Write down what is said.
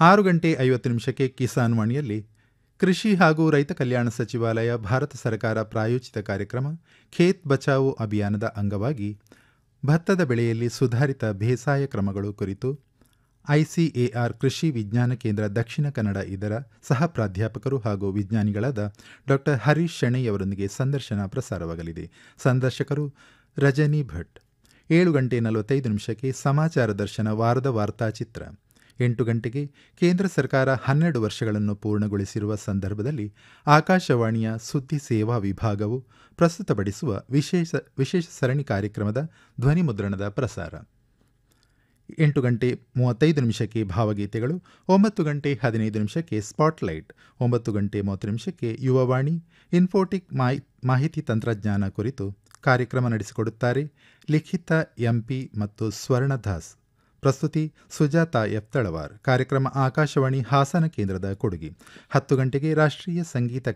ಆರು ಗಂಟೆ ಐವತ್ತು ನಿಮಿಷಕ್ಕೆ ಕಿಸಾನ್ ವಾಣಿಯಲ್ಲಿ ಕೃಷಿ ಹಾಗೂ ರೈತ ಕಲ್ಯಾಣ ಸಚಿವಾಲಯ ಭಾರತ ಸರ್ಕಾರ ಪ್ರಾಯೋಜಿತ ಕಾರ್ಯಕ್ರಮ ಖೇತ್ ಬಚಾವೋ ಅಭಿಯಾನದ ಅಂಗವಾಗಿ ಭತ್ತದ ಬೆಳೆಯಲ್ಲಿ ಸುಧಾರಿತ ಬೇಸಾಯ ಕ್ರಮಗಳು ಕುರಿತು ಐಸಿಎಆರ್ ಕೃಷಿ ವಿಜ್ಞಾನ ಕೇಂದ್ರ ದಕ್ಷಿಣ ಕನ್ನಡ ಇದರ ಸಹ ಪ್ರಾಧ್ಯಾಪಕರು ಹಾಗೂ ವಿಜ್ಞಾನಿಗಳಾದ ಡಾಕ್ಟರ್ ಹರೀಶ್ ಶೆಣೈ ಅವರೊಂದಿಗೆ ಸಂದರ್ಶನ ಪ್ರಸಾರವಾಗಲಿದೆ ಸಂದರ್ಶಕರು ರಜನಿ ಭಟ್ ಏಳು ಗಂಟೆ ನಲವತ್ತೈದು ನಿಮಿಷಕ್ಕೆ ಸಮಾಚಾರ ದರ್ಶನ ವಾರದ ವಾರ್ತಾಚಿತ್ರ ಎಂಟು ಗಂಟೆಗೆ ಕೇಂದ್ರ ಸರ್ಕಾರ ಹನ್ನೆರಡು ವರ್ಷಗಳನ್ನು ಪೂರ್ಣಗೊಳಿಸಿರುವ ಸಂದರ್ಭದಲ್ಲಿ ಆಕಾಶವಾಣಿಯ ಸುದ್ದಿ ಸೇವಾ ವಿಭಾಗವು ಪ್ರಸ್ತುತಪಡಿಸುವ ವಿಶೇಷ ವಿಶೇಷ ಸರಣಿ ಕಾರ್ಯಕ್ರಮದ ಧ್ವನಿ ಮುದ್ರಣದ ಪ್ರಸಾರ ಎಂಟು ಗಂಟೆ ಮೂವತ್ತೈದು ನಿಮಿಷಕ್ಕೆ ಭಾವಗೀತೆಗಳು ಒಂಬತ್ತು ಗಂಟೆ ಹದಿನೈದು ನಿಮಿಷಕ್ಕೆ ಸ್ಪಾಟ್ಲೈಟ್ ಒಂಬತ್ತು ಗಂಟೆ ಮೂವತ್ತು ನಿಮಿಷಕ್ಕೆ ಯುವವಾಣಿ ಇನ್ಫೋಟಿಕ್ ಮಾಹಿ ಮಾಹಿತಿ ತಂತ್ರಜ್ಞಾನ ಕುರಿತು ಕಾರ್ಯಕ್ರಮ ನಡೆಸಿಕೊಡುತ್ತಾರೆ ಲಿಖಿತ ಎಂಪಿ ಮತ್ತು ಸ್ವರ್ಣದಾಸ್ ಪ್ರಸ್ತುತಿ ಸುಜಾತ ಎಫ್ ತಳವಾರ್ ಕಾರ್ಯಕ್ರಮ ಆಕಾಶವಾಣಿ ಹಾಸನ ಕೇಂದ್ರದ ಕೊಡುಗೆ ಹತ್ತು ಗಂಟೆಗೆ ರಾಷ್ಟ್ರೀಯ ಸಂಗೀತ